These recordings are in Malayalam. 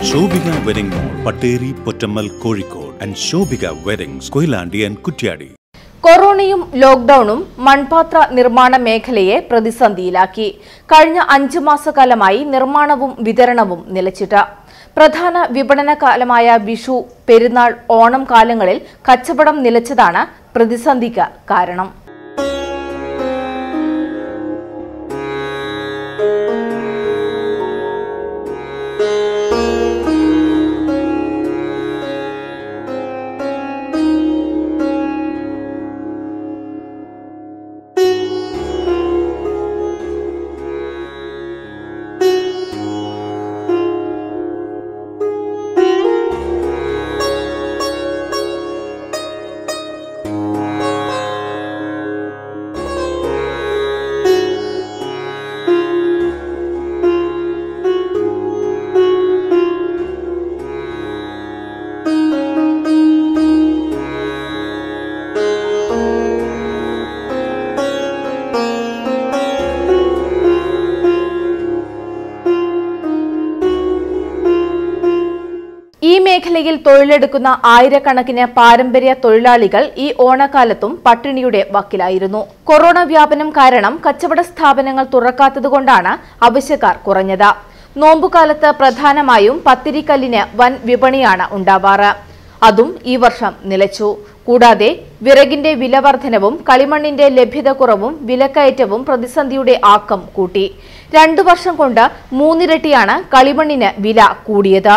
Shobhika wedding mall Patteri Pottammal Kozhikode and Shobhika weddings Koyilandy and Kuttiady കൊറോണയും ലോക്ഡൌണും മൺപാത്ര നിർമ്മാണ മേഖലയെ പ്രതിസന്ധിയിലാക്കി കഴിഞ്ഞ അഞ്ചു മാസക്കാലമായി നിർമ്മാണവും വിതരണവും നിലച്ചിട്ട് പ്രധാന വിപണന കാലമായ വിഷു പെരുന്നാൾ ഓണം കാലങ്ങളിൽ കച്ചവടം നിലച്ചതാണ് പ്രതിസന്ധിക്ക് കാരണം ഈ മേഖലയിൽ തൊഴിലെടുക്കുന്ന ആയിരക്കണക്കിന് പാരമ്പര്യ തൊഴിലാളികൾ ഈ ഓണക്കാലത്തും പട്ടിണിയുടെ വക്കിലായിരുന്നു കൊറോണ വ്യാപനം കാരണം കച്ചവട സ്ഥാപനങ്ങൾ തുറക്കാത്തതുകൊണ്ടാണ് ആവശ്യക്കാർ കുറഞ്ഞത് നോമ്പുകാലത്ത് പ്രധാനമായും പത്തിരിക്കല്ലിന് വൻ വിപണിയാണ് ഉണ്ടാവാറ് അതും ഈ വർഷം നിലച്ചു കൂടാതെ വിറകിന്റെ വിലവർധനവും കളിമണ്ണിന്റെ ലഭ്യത കുറവും വിലക്കയറ്റവും പ്രതിസന്ധിയുടെ ആക്കം കൂട്ടി രണ്ടു വർഷം കൊണ്ട് മൂന്നിരട്ടിയാണ് കളിമണ്ണിന് വില കൂടിയത്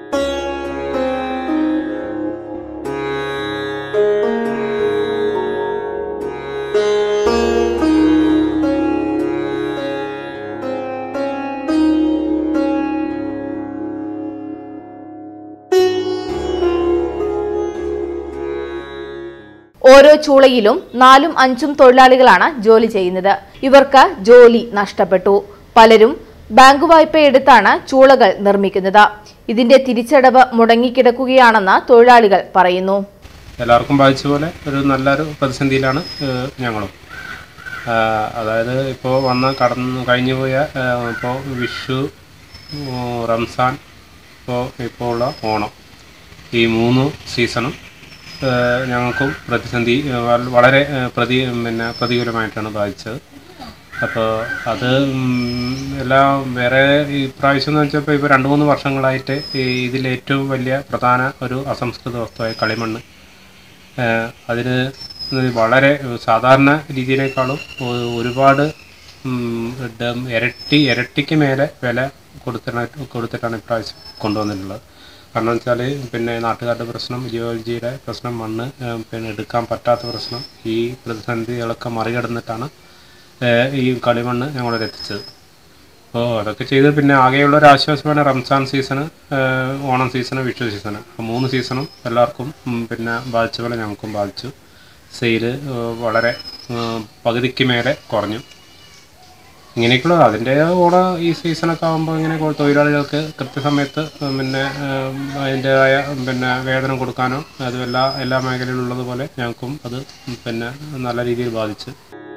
ഓരോ ചൂളയിലും നാലും അഞ്ചും തൊഴിലാളികളാണ് ജോലി ചെയ്യുന്നത് ഇവർക്ക് ജോലി നഷ്ടപ്പെട്ടു പലരും ബാങ്ക് വായ്പ എടുത്താണ് ചൂളകൾ നിർമ്മിക്കുന്നത് ഇതിന്റെ തിരിച്ചടവ് മുടങ്ങിക്കിടക്കുകയാണെന്ന് തൊഴിലാളികൾ പറയുന്നു എല്ലാവർക്കും ബാധിച്ച പോലെ ഒരു നല്ലൊരു പ്രതിസന്ധിയിലാണ് ഏഹ്, ഞങ്ങളും ആഹ്, അതായത് ഇപ്പോൾ വന്ന കടന്നു കഴിഞ്ഞു പോയ ഏഹ്, ഇപ്പോൾ വിഷു ഉം, റംസാൻ ഇപ്പോൾ ഇപ്പോൾ ഉള്ള ഓണം ഈ മൂന്ന് സീസണും ഏഹ്, ഞങ്ങൾക്കും പ്രതിസന്ധി ഏഹ്, വൽ- വളരെ ഏഹ്, പ്രതി പിന്നെ പ്രതികൂലമായിട്ടാണ് ബാധിച്ചത് അപ്പോൾ അത് ഉം, എല്ലാം വേറെ ഈ പ്രാവശ്യം എന്ന് വെച്ചപ്പോൾ ഇപ്പോൾ രണ്ട് മൂന്ന് വർഷങ്ങളായിട്ട് ഈ ഇതിൽ ഏറ്റവും വലിയ പ്രധാന ഒരു അസംസ്കൃത വസ്തുവായ കളിമണ്ണ് ഏഹ് അതിന് വളരെ സാധാരണ രീതിയിലേക്കാളും ഒ- ഒരുപാട് ഉം, ഡം- ഇരട്ടി ഇരട്ടിക്ക് മേലെ വില കൊടുത്തിട്ടാണ് കൊടുത്തിട്ടാണ് ഇപ്രാവശ്യം കൊണ്ടുവന്നിട്ടുള്ളത് കാരണം വെച്ചാൽ പിന്നെ നാട്ടുകാരുടെ പ്രശ്നം ജിയോളജിയുടെ പ്രശ്നം മണ്ണ് ഏഹ്, പിന്നെ എടുക്കാൻ പറ്റാത്ത പ്രശ്നം ഈ പ്രതിസന്ധികളൊക്കെ മറികടന്നിട്ടാണ് ഏഹ്, ഈ കളിമണ്ണ് ഞങ്ങളോട് എത്തിച്ചത് അപ്പോൾ അതൊക്കെ ചെയ്ത് പിന്നെ ആകെയുള്ള ഒരു ആശ്വാസമാണ് റംസാൻ സീസണ് ഏഹ് ഓണം സീസണ് വിഷു സീസണ് അപ്പോൾ മൂന്ന് സീസണും എല്ലാവർക്കും ഉം, പിന്നെ ബാധിച്ച പോലെ ഞങ്ങൾക്കും ബാധിച്ചു സെയില് വളരെ ഏഹ്, പകുതിക്ക് മേലെ കുറഞ്ഞു ഇങ്ങനെയൊക്കെയുള്ള അതിൻ്റെ ഓണ ഈ സീസണൊക്കെ ആകുമ്പോൾ ഇങ്ങനെ കൊ- തൊഴിലാളികൾക്ക് കൃത്യസമയത്ത് ഉം, പിന്നെ ഏഹ്, അതിൻ്റെതായ പിന്നെ വേതനം കൊടുക്കാനോ അതും എല്ലാ എല്ലാ മേഖലയിലുള്ളതുപോലെ ഞങ്ങൾക്കും അത് ഉം, പിന്നെ നല്ല രീതിയിൽ ബാധിച്ചു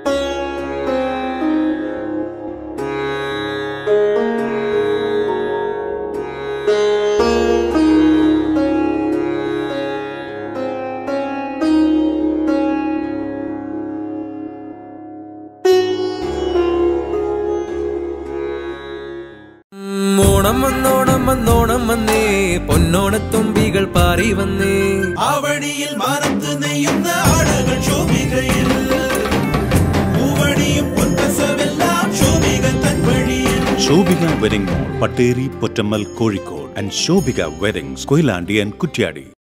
ഓണം വന്നോണം വന്നോണം വന്നേ പൊന്നോണത്തുമ്പികൾ പാറി വന്നേ ആവണിയിൽ മാനത്ത് നെയ്യുന്ന ആടകൾ ശോഭികയിൽ പൂവണിയും പൊൻകസവെല്ലാം ശോഭിക തൻ വഴിയിൽ Shobhika wedding mall Patteri Pottammal Kozhikode and Shobhika weddings Koyilandy and Kuttiadi